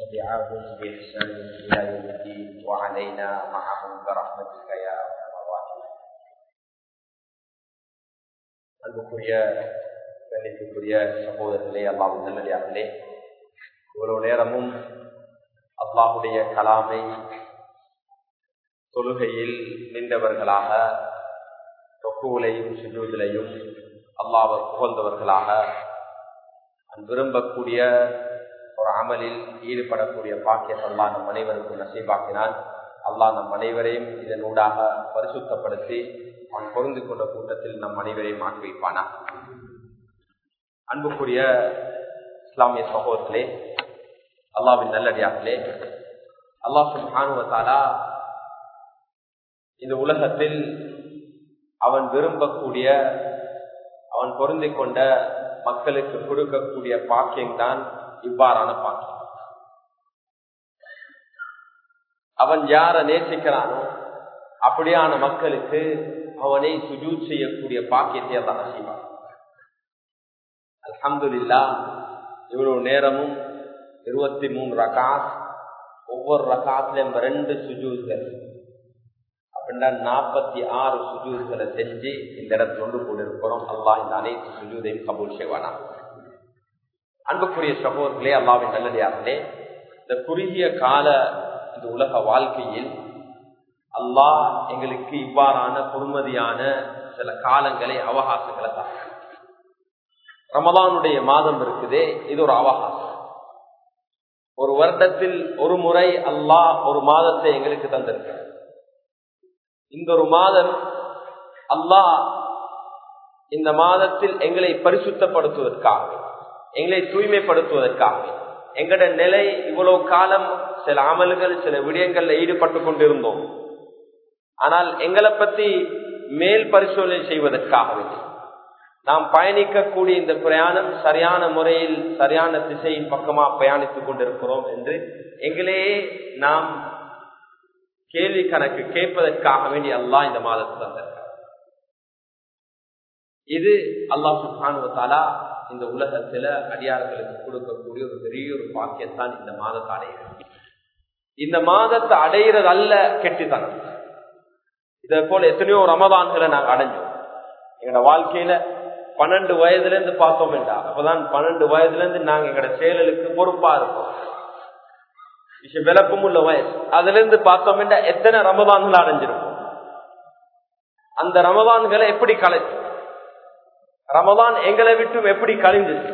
تبعهم بإحسان إلى يوم الدين وعلينا معهم برحمتك يا أرحم الراحمين அன்புக்குரிய கண்ணியத்துக்குரிய சகோதரர்களே அல்லாஹ் நல்லடியார்களே இவ்வளவு நேரமும் அல்லாஹுடைய கலாமை தொழுகையில் நின்றவர்களாக தொக்குவிலையும் சுஜூதிலையும் அல்லாவை புகழ்ந்தவர்களாக விரும்பக்கூடிய ஒரு அமலில் ஈடுபடக்கூடிய பாக்கியத்தை அல்லாஹ் நம் அனைவருக்கும் நசைபாக்கினான் அல்லாஹ் நம் அனைவரையும் இதனூடாக பரிசுத்தப்படுத்தி அவன் பொருந்து கொண்ட கூட்டத்தில் நம் அனைவரையும் ஆக்கி வைப்பானா அன்புக்குரிய இஸ்லாமிய சகோதரர்களே அல்லாவின் நல்லடியார்களே அல்லாஹ் சுல்ஹானுவத்தாலா இந்த உலகத்தில் அவன் விரும்பக்கூடிய அவன் பொருந்திக் கொண்ட மக்களுக்கு கொடுக்கக்கூடிய பாக்கியம்தான் இவ்வாறான பாக்கியம் அவன் யார நேசிக்கிறானோ அப்படியான மக்களுக்கு அவனை சுஜூத் செய்யக்கூடிய பாக்கியத்தை அல்லாஹ் செய்வான் அல்ஹம்துல்லா இவ்வளவு நேரமும் இருபத்தி மூணு ரகாத் ஒவ்வொரு ரகாத்லயும் ரெண்டு சுஜூத்கள் அப்படின்னா நாற்பத்தி ஆறு சுஜூதுகளை செஞ்சு இந்த இடத்துல ஒன்று கொண்டிருக்கிறோம் அல்லாஹ் இந்த அனைத்து சுஜூதையும் கபூல் செய்வானா அன்புக்குரிய சகோதரர்களே அல்லாவின் நல்லடியார்களே இந்த குறுகிய கால இந்த உலக வாழ்க்கையில் அல்லாஹ் எங்களுக்கு இவ்வாறான பொறுமதியான சில காலங்களை அவகாசங்களை தான் ரமதானுடைய மாதம் இருக்குதே இது ஒரு அவகாசம் ஒரு வருடத்தில் ஒரு முறை அல்லாஹ் ஒரு மாதத்தை எங்களுக்கு தந்திருக்க இந்த ஒரு மாதம் அல்லாஹ் இந்த மாதத்தில் எங்களை பரிசுத்தப்படுத்துவதற்காக எங்களை தூய்மைப்படுத்துவதற்காக எங்கட நிலை இவ்வளவு காலம் சில அமல்கள் சில விடயங்கள்ல ஈடுபட்டு கொண்டிருந்தோம் ஆனால் எங்களை பத்தி மேல் பரிசோதனை செய்வதற்காகவே நாம் பயணிக்கக்கூடிய இந்த பிரயாணம் சரியான முறையில் சரியான திசையின் பக்கமா பயணித்துக் கொண்டிருக்கிறோம் என்று எங்களையே நாம் கேள்வி கணக்கு கேட்பதற்காக வேண்டி அல்லாஹ் இந்த மாதத்தை தந்திருக்கார் இது அல்லாஹ் சுபானுவத்தாலா இந்த உலகத்துல அடியார்களுக்கு கொடுக்கக்கூடிய ஒரு பெரிய ஒரு பாக்கியத்தான் இந்த மாதத்தை அடைகிறது இந்த மாதத்தை அடைகிறது அல்ல கெட்டித்தனம் இதை போல எத்தனையோ ரமதான்களை நாங்க அடைஞ்சோம் எங்களோட வாழ்க்கையில பன்னெண்டு வயதுல இருந்து பார்த்தோம் என்றா அப்பதான் பன்னெண்டு வயதுல இருந்து நாங்க எங்களோட செயலுக்கு பொறுப்பா இருப்போம் விஷயம் விளக்கம் உள்ள வயசு அதுல இருந்து பார்த்தோம் என்றா எத்தனை ரமதான்கள் அடைஞ்சிருக்கும் அந்த ரமதான்களை எப்படி கலைச்சு ரமதான் எங்களை விட்டும் எப்படி கழிஞ்சிருக்கு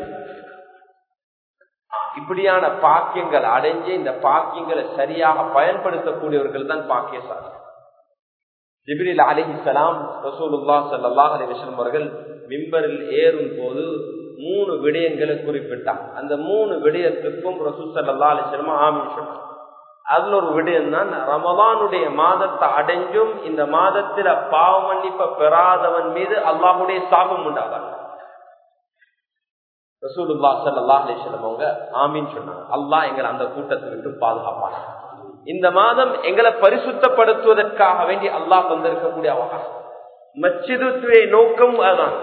இப்படியான பாக்கியங்கள் அடைஞ்சு இந்த பாக்கியங்களை சரியாக பயன்படுத்தக்கூடியவர்கள் தான் பாக்கியசாலி ஜிபிரில் அலிஹிசலாம் ரசூலுல்லா சல்லாஹ் அலிவசலம் அவர்கள் மிம்பரில் ஏறும் போது மூணு விடயங்களை குறிப்பிட்டார் அந்த மூணு விடயத்துக்கும் ரசூல் சல்லா அலிஸ்லமா ஆமின் சொன்னார் அதுல ஒரு விடயம் தான் ரமதானுடைய மாதத்தை அடைஞ்சும் இந்த மாதத்தில பாவ மன்னிப்ப பெறாதவன் மீது அல்லாஹுடைய சாபம் உண்டாதாங்க ரசூலுல்லா சல்லா அலிஸ்லம் அவங்க ஆமின்னு சொன்னாங்க அல்லாஹ் எங்களை அந்த கூட்டத்தை விட்டு பாதுகாப்பாங்க இந்த மாதம் எங்களை பரிசுத்தப்படுத்துவதற்காக வேண்டி அல்லாஹ் வந்திருக்கக்கூடிய அவகாசம் மச்சிதுத்துவை நோக்கம் அதுதான்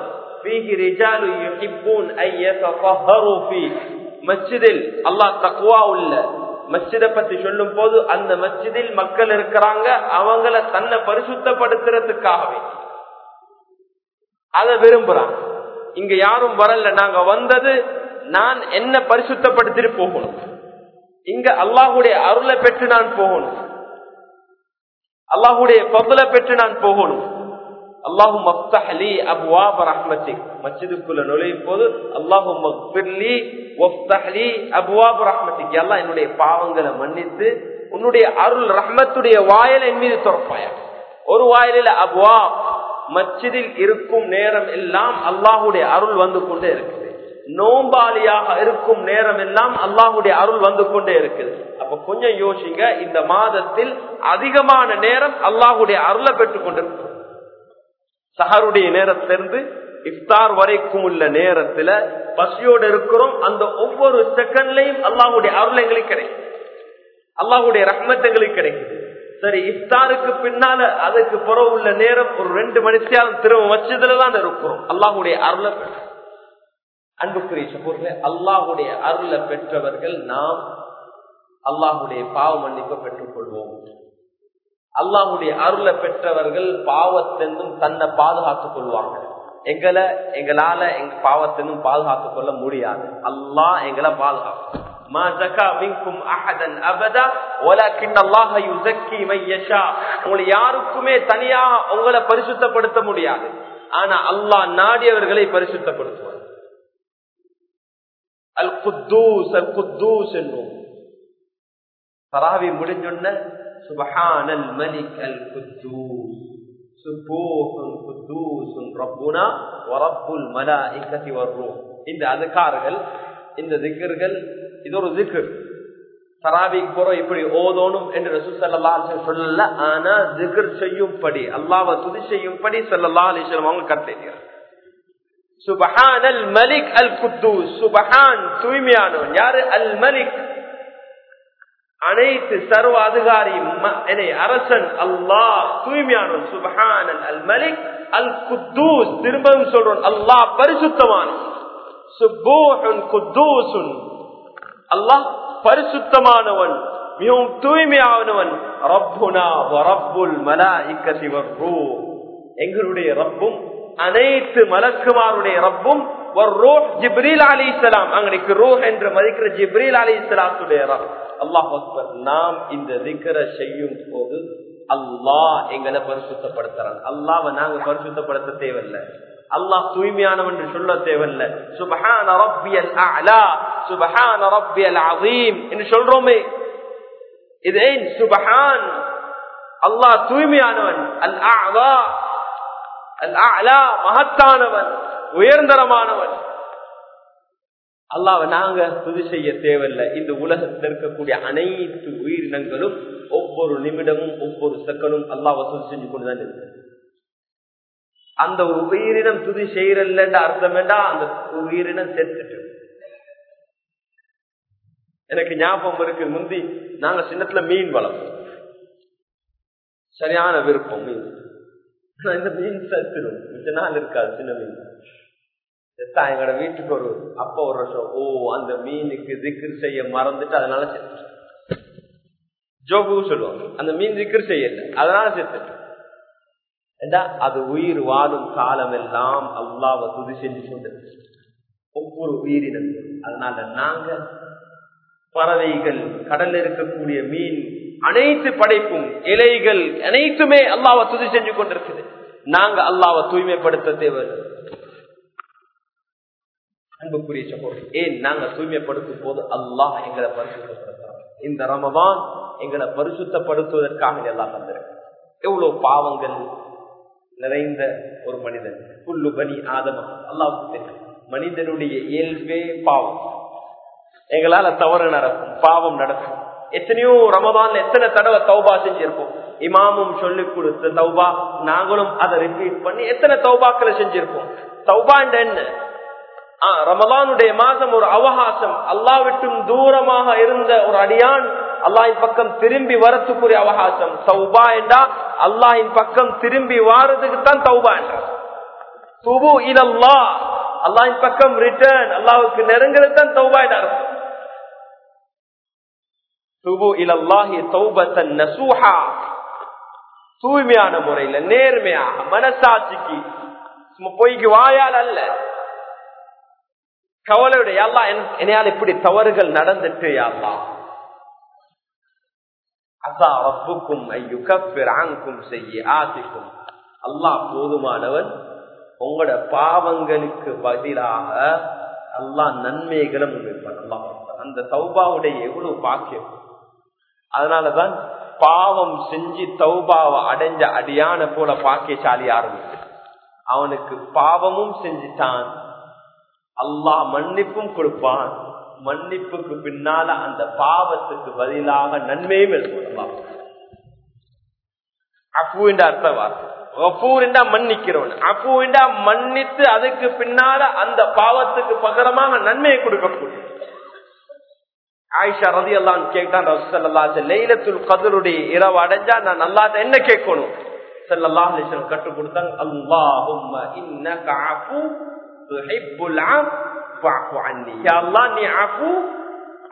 மச்சிதில் அல்லாஹ் தக்குவா உள்ள மஸ்ஜிதை பத்தி சொல்லும் போது அந்த மஸ்ஜிதில் மக்கள் இருக்கிறாங்க அவங்கள தன்னை பரிசுத்தப்படுத்துறதுக்காக வேண்டி அதை விரும்புறாங்க இங்க யாரும் வரல நாங்க வந்தது நான் என்ன பரிசுத்தப்படுத்திட்டு போகணும் இங்க அல்லாஹுடைய அருளை பெற்று நான் போகணும் அல்லாஹுடைய பகுல பெற்று நான் போகணும் அல்லாஹும் மஃப்தஹ்லி அப்வாப் ரஹ்மத்திக் மஸ்ஜிதுக்குள்ள நுழையும் போது அல்லாஹும் மக்ஃபிர்லி வஃப்தஹ்லி அப்வாப் ரஹ்மத்திக் எல்லாம் என்னுடைய பாவங்களை மன்னித்து உன்னுடைய அருள் ரஹ்மத்துடைய வாயல் என் மீது துறப்பாயா ஒரு வாயிலில் அப்வா மஸ்ஜிதில் இருக்கும் நேரம் எல்லாம் அல்லாஹுடைய அருள் வந்து கொண்டே இருக்குது நோம்பாளியாக இருக்கும் நேரம் எல்லாம் அல்லாஹுடைய அருள் வந்து கொண்டே இருக்குது அப்ப கொஞ்சம் யோசிங்க இந்த மாதத்தில் அதிகமான நேரம் அல்லாஹுடைய அருளை பெற்றுக் கொண்டிருக்கும் சஹருடைய நேரத்திலிருந்து இஃப்தார் வரைக்கும் உள்ள நேரத்துல பசியோடு இருக்கிறோம் அந்த ஒவ்வொரு செகண்ட்லையும் அல்லாஹுடைய அருள் எங்களுக்கு கிடைக்கும் அல்லாஹுடைய ரஹ்மத் எங்களுக்கு கிடைக்குது சரி இஃப்தாருக்கு பின்னால அதுக்கு புறம் உள்ள நேரம் ஒரு ரெண்டு மணித்தியாலும் திரும்ப வச்சதுல தான் இருக்கிறோம் அல்லாஹுடைய அருளை பெற்றோம் அன்புக்குரிய சகோதரர்களே அல்லாஹுடைய அருளை பெற்றவர்கள் நாம் அல்லாஹுடைய பாவ மன்னிப்பை பெற்றுக் கொள்வோம் அல்லாஹுடைய அருளை பெற்றவர்கள் பாவத்தென்னும் தன்னை பாதுகாத்துக் கொள்வாங்க எங்களை எங்களால எங்க பாவத்தென்னும் பாதுகாத்துக் கொள்ள முடியாது அல்லாஹ் எங்களை பாதுகாக்கும் உங்களை யாருக்குமே தனியாக உங்களை பரிசுத்தப்படுத்த முடியாது ஆனா அல்லாஹ் நாடியவர்களை பரிசுத்தப்படுத்துவார் அல் குத்தூஸ் அல் குத்தூஸ் என்னும் தராவி முடிஞ்சொன்ன சுபஹானல் மலிக் அல் குத்தூஸ் சுபூஹுன் குத்தூசுன் ரப்புனா வரப்புல் மலாஇக்கதி வர்ரூஹ் இந்த அதுக்கார்கள் இந்த திக்கர்கள் இது ஒரு திக்கர் தராவிக்கு போறோம் இப்படி ஓதோனும் என்று ரசூசல்லா சொல்லல ஆனா திகர் செய்யும்படி அல்லாவை துதி செய்யும்படி சொல்லல்லா அலிஸ்லாம் அவங்க கட்டளைக்கிறார் சுபஹான் அல் மலிக் அல் குத்தூஸ் சுபஹான் தூய்மையானவன் யாரு அல் மலிக் அனைத்து சர்வ அதிகாரி அரசன் அல்லாஹ் தூய்மையானவன் சுபஹான் அல் மலிக் அல் குத்தூஸ் திரும்பவும் சொல்றோம் அல்லாஹ் பரிசுத்தமானவன் சுப்பூஹன் குத்தூசுன் அல்லாஹ் பரிசுத்தமானவன் மிகவும் தூய்மையானவன் ரப்புனா ரப்புல் மலாஇக்கதி வர்ரூ எங்களுடைய ரப்பும் அனைத்து மலக்குமாருடைய ரப்பும் ஜிப்ரீல் அலி இஸ்லாம் அங்கனைக்கு ரூ என்று மதிக்கிற ஜிப்ரீல் அலி இஸ்லாத்துடைய ரப் அல்லாஹ் அக்பர் நாம் இந்த திக்கர செய்யும் போது அல்லாஹ் எங்களை பரிசுத்தப்படுத்துறான் அல்லாவை நாங்க பரிசுத்தப்படுத்த தேவையில்லை அல்லாஹ் தூய்மையானவன் என்று சொல்ல தேவையில்ல சுபஹான ரப்பியல் அலா சுபஹான ரப்பியல் அதீம் என்று சொல்றோமே இது ஏன் சுபஹான் அல்லாஹ் தூய்மையானவன் அல் அலா அல் அலா மகத்தானவன் உயர்ந்தரமானவன் அல்லாவை நாங்க துதி செய்ய தேவையில்லை இந்த உலகத்தில் இருக்கக்கூடிய அனைத்து உயிரினங்களும் ஒவ்வொரு நிமிடமும் ஒவ்வொரு செகண்டும் அல்லாவை துதி செஞ்சு கொண்டுதான் இருக்கு அந்த உயிரினம் துதி செய்யறல்ல அர்த்தம் வேண்டாம் அந்த உயிரினம் செத்துட்டு எனக்கு ஞாபகம் இருக்கு முந்தி நாங்க சின்னத்துல மீன் வளர்ப்போம் சரியான விருப்பம் மீன் இந்த மீன் செத்துடும் மிச்ச நாள் இருக்காது சின்ன மீன் செத்தா எங்களோட வீட்டுக்கு ஒரு அப்ப ஒரு வருஷம் ஓ அந்த மீனுக்கு திக்ர் செய்ய மறந்துட்டு அதனால செத்து ஜோகு சொல்லுவாங்க அந்த மீன் திக்ர் செய்யல அதனால செத்துட்டு அது உயிர் வாழும் காலம் எல்லாம் அல்லாவை துதி செஞ்சு கொண்டது ஒவ்வொரு உயிரினங்கள் அதனால நாங்க பறவைகள் கடல்ல இருக்கக்கூடிய மீன் அனைத்து படைப்பும் இலைகள் அனைத்துமே அல்லாவை துதி செஞ்சு கொண்டிருக்குது நாங்க அல்லாவை தூய்மைப்படுத்த தேவை அன்புக்குரிய சகோதரி ஏன் நாங்க தூய்மைப்படுத்தும் போது அல்லாஹ் எங்களை பரிசுத்தப்படுத்துறோம் இந்த ரமதான் எங்களை பரிசுத்தப்படுத்துவதற்காக எல்லாம் வந்திருக்கு எவ்வளவு பாவங்கள் நிறைந்த ஒரு மனிதன் புல்லு பனி ஆதமம் அல்லாவுக்கு தெரியும் மனிதனுடைய இயல்பே பாவம் எங்களால தவறு நடக்கும் பாவம் நடக்கும் எத்தனையோ ரமதான்ல எத்தனை தடவை தௌபா செஞ்சிருப்போம் இமாமும் சொல்லி கொடுத்த தௌபா நாங்களும் அதை ரிப்பீட் பண்ணி எத்தனை தௌபாக்களை செஞ்சிருப்போம் தௌபா என்ன ரமலானுடைய மாதம் ஒரு அவகாசம் அல்லா விட்டும் தூரமாக இருந்த ஒரு அடியான் அல்லாஹின் பக்கம் திரும்பி வரத்துக்குரிய அவகாசம் சௌபா என்றா அல்லாஹின் பக்கம் திரும்பி வாரதுக்கு தான் தௌபா என்ற துபு இதல்லா அல்லாஹின் பக்கம் ரிட்டர்ன் அல்லாவுக்கு நெருங்கிறது தான் தௌபா என்ற அர்த்தம் துபு இலல்லாஹி தௌபத்தன் நசூஹா தூய்மையான முறையில நேர்மையாக மனசாட்சிக்கு பொய்க்கு வாயால் அல்ல கவலையுடைய அல்லா என்னையால் இப்படி தவறுகள் நடந்துட்டு யாழ்லா அசா ரப்புக்கும் ஐயுக்கும் செய்ய ஆசிக்கும் அல்லாஹ் போதுமானவன் உங்களோட பாவங்களுக்கு பதிலாக அல்லாஹ் நன்மைகளை முன்வைப்பான் அல்லாஹ் அந்த தௌபாவுடைய எவ்வளவு பாக்கியம் அதனாலதான் பாவம் செஞ்சு தௌபாவை அடைஞ்ச அடியான போல பாக்கியசாலி ஆரம்பிச்சு அவனுக்கு பாவமும் செஞ்சுட்டான் அல்லாஹ் மன்னிப்பும் கொடுப்பான் மன்னிப்புக்கு பின்னால அந்த பாவத்துக்கு பதிலாக நன்மையும் எழுதுவான் அப்பு என்ற அர்த்த வார்த்தை கபூர் மன்னிக்கிறவன் அப்பு மன்னித்து அதுக்கு பின்னால அந்த பாவத்துக்கு பகரமாக நன்மையை கொடுக்கக்கூடிய ஆயிஷா ரதி எல்லாம் கேட்டான் ரசல்லா லைலத்துல் கதருடைய இரவு அடைஞ்சா நான் நல்லா என்ன கேட்கணும் செல்லல்லா கற்றுக் கொடுத்தாங்க அல்லாஹும்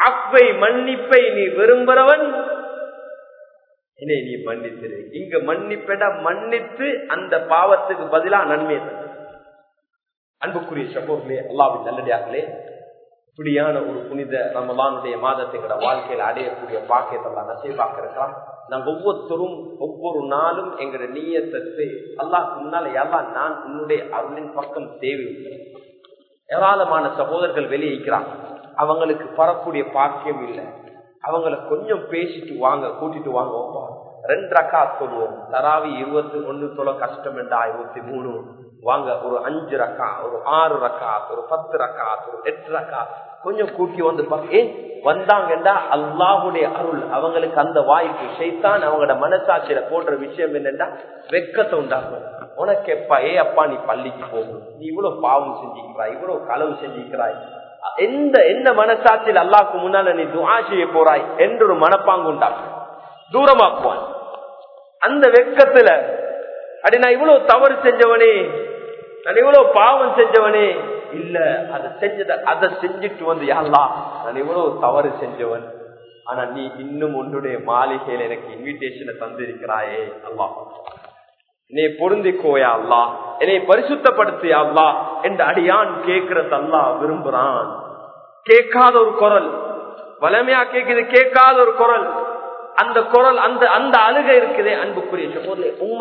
அஃபை மன்னிப்பை நீ விரும்புறவன் என்னை நீ மன்னித்திரு இங்க மன்னிப்பேடா மன்னித்து அந்த பாவத்துக்கு பதிலா நன்மை தரு. அன்புக்குரிய சகோதரே அல்லாவின் நல்லடியார்களே இப்படியான ஒரு புனித ரமலானுடைய மாதத்துங்களோட வாழ்க்கையில அடையக்கூடிய பாக்கியத்தை எல்லாம் நசைவாக்க இருக்கலாம் நாங்க ஒவ்வொருத்தரும் ஒவ்வொரு நாளும் எங்கட நீயத்தை அல்லாஹ் முன்னால எல்லாம் நான் உன்னுடைய அருளின் பக்கம் தேவை ஏராளமான சகோதரர்கள் வெளியேக்கிறாங்க அவங்களுக்கு பரக்கூடிய பாக்கியம் இல்லை அவங்கள கொஞ்சம் பேசிட்டு வாங்க கூட்டிட்டு வாங்க ஓப்பா ரெண்டு ரக்கா சொல்லுவோம் தராவி இருபத்தி ஒண்ணு சொல்ல கஷ்டம் என்றா இருபத்தி மூணு வாங்க ஒரு அஞ்சு ரக்கா ஒரு ஆறு ரக்கா ஒரு பத்து ரக்கா ஒரு எட்டு ரக்கா கொஞ்சம் கூட்டி வந்து பாக்க ஏன் வந்தாங்கண்டா அல்லாஹுடைய அருள் அவங்களுக்கு அந்த வாய்ப்பு செய்தான் அவங்களோட மனசாட்சியில போடுற விஷயம் என்னன்னா வெக்கத்தை உண்டாகும் உனக்கு எப்பா ஏ அப்பா நீ பள்ளிக்கு போகும் நீ இவ்வளவு பாவம் செஞ்சிக்கிறாய் இவ்வளவு களவு செஞ்சிக்கிறாய் எந்த எந்த மனசாட்சியில் அல்லாஹ்க்கு முன்னால நீ துஆ செய்ய போறாய் என்ற ஒரு மனப்பாங்கு உண்டாகும் தூரமாக்குவான் அந்த வெக்கத்துல அடி நான் இவ்வளவு தவறு செஞ்சவனே நான் இவ்வளவு பாவம் செஞ்சவனே இல்ல அதை செஞ்சத அதை செஞ்சுட்டு வந்து யாழ்லா நான் இவ்வளவு தவறு செஞ்சவன் ஆனா நீ இன்னும் உன்னுடைய மாளிகையில எனக்கு இன்விடேஷனை தந்திருக்கிறாயே அல்லாஹ் என்னை பொருந்திக்கோயா அல்லா என்னை பரிசுத்தப்படுத்தியா அல்லா என்று அடியான் கேட்கறது அல்லா விரும்புறான் கேட்காத ஒரு குரல் வளமையா கேக்குது கேட்காத ஒரு குரல் அந்த குரல் அந்த அந்த அழுகை இருக்குதே அன்புக்குரிய சகோதரி உண்மை